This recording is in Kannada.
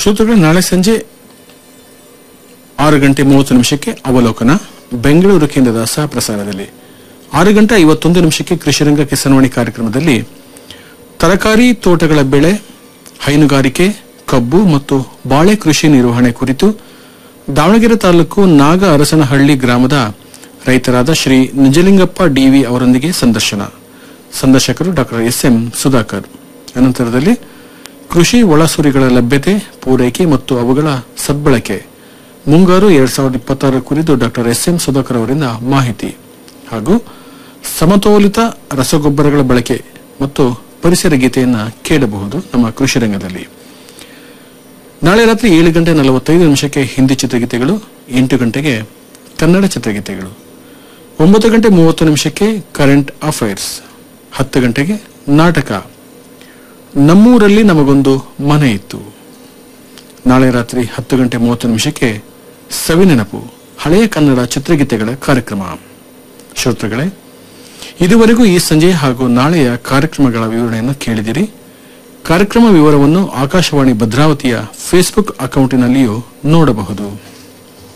ಶ್ರೋತೃಗಳು ನಾಳೆ ಸಂಜೆ ಆರು ಗಂಟೆ ಮೂವತ್ತು ನಿಮಿಷಕ್ಕೆ ಅವಲೋಕನ ಬೆಂಗಳೂರು ಕೇಂದ್ರದ ಸಹ ಪ್ರಸಾರದಲ್ಲಿ ಆರು ಗಂಟೆ ಐವತ್ತೊಂದು ನಿಮಿಷಕ್ಕೆ ಕೃಷಿರಂಗ ಕಿಸಾನ್ವಾಣಿ ಕಾರ್ಯಕ್ರಮದಲ್ಲಿ ತರಕಾರಿ ತೋಟಗಳ ಬೆಳೆ ಹೈನುಗಾರಿಕೆ ಕಬ್ಬು ಮತ್ತು ಬಾಳೆ ಕೃಷಿ ನಿರ್ವಹಣೆ ಕುರಿತು ದಾವಣಗೆರೆ ತಾಲೂಕು ನಾಗ ಅರಸನಹಳ್ಳಿ ಗ್ರಾಮದ ರೈತರಾದ ಶ್ರೀ ನಿಜಲಿಂಗಪ್ಪ ಡಿವಿ ಅವರೊಂದಿಗೆ ಸಂದರ್ಶನ ಸಂದರ್ಶಕರು ಡಾಕ್ಟರ್ ಎಸ್ ಎಂ ಸುಧಾಕರ್ ಅನಂತರದಲ್ಲಿ ಕೃಷಿ ಒಳಸುರಿಗಳ ಲಭ್ಯತೆ ಪೂರೈಕೆ ಮತ್ತು ಅವುಗಳ ಸದ್ಬಳಕೆ ಮುಂಗಾರು ಎರಡ್ ಸಾವಿರದ ಇಪ್ಪತ್ತಾರ ಕುರಿತು ಡಾಕ್ಟರ್ ಎಸ್ ಎಂ ಸುಧಾಕರ್ ಅವರಿಂದ ಮಾಹಿತಿ ಹಾಗೂ ಸಮತೋಲಿತ ರಸಗೊಬ್ಬರಗಳ ಬಳಕೆ ಮತ್ತು ಪರಿಸರ ಗೀತೆಯನ್ನ ಕೇಳಬಹುದು ನಮ್ಮ ಕೃಷಿ ರಂಗದಲ್ಲಿ ನಾಳೆ ರಾತ್ರಿ ಏಳು ಗಂಟೆ ನಲವತ್ತೈದು ನಿಮಿಷಕ್ಕೆ ಹಿಂದಿ ಚಿತ್ರಗೀತೆಗಳು ಎಂಟು ಗಂಟೆಗೆ ಕನ್ನಡ ಚಿತ್ರಗೀತೆಗಳು ಒಂಬತ್ತು ಗಂಟೆ ಮೂವತ್ತು ನಿಮಿಷಕ್ಕೆ ಕರೆಂಟ್ ಅಫೈರ್ಸ್ ಹತ್ತು ಗಂಟೆಗೆ ನಾಟಕ ನಮ್ಮೂರಲ್ಲಿ ನಮಗೊಂದು ಮನೆ ಇತ್ತು ನಾಳೆ ರಾತ್ರಿ ಹತ್ತು ಗಂಟೆ ಮೂವತ್ತು ನಿಮಿಷಕ್ಕೆ ಸವಿನೆನಪು ಹಳೆಯ ಕನ್ನಡ ಚಿತ್ರಗೀತೆಗಳ ಕಾರ್ಯಕ್ರಮ ಶ್ರೋತೃಗಳೇ ಇದುವರೆಗೂ ಈ ಸಂಜೆ ಹಾಗೂ ನಾಳೆಯ ಕಾರ್ಯಕ್ರಮಗಳ ವಿವರಣೆಯನ್ನು ಕೇಳಿದಿರಿ ಕಾರ್ಯಕ್ರಮ ವಿವರವನ್ನು ಆಕಾಶವಾಣಿ ಭದ್ರಾವತಿಯ ಫೇಸ್ಬುಕ್ ಅಕೌಂಟಿನಲ್ಲಿಯೂ ನೋಡಬಹುದು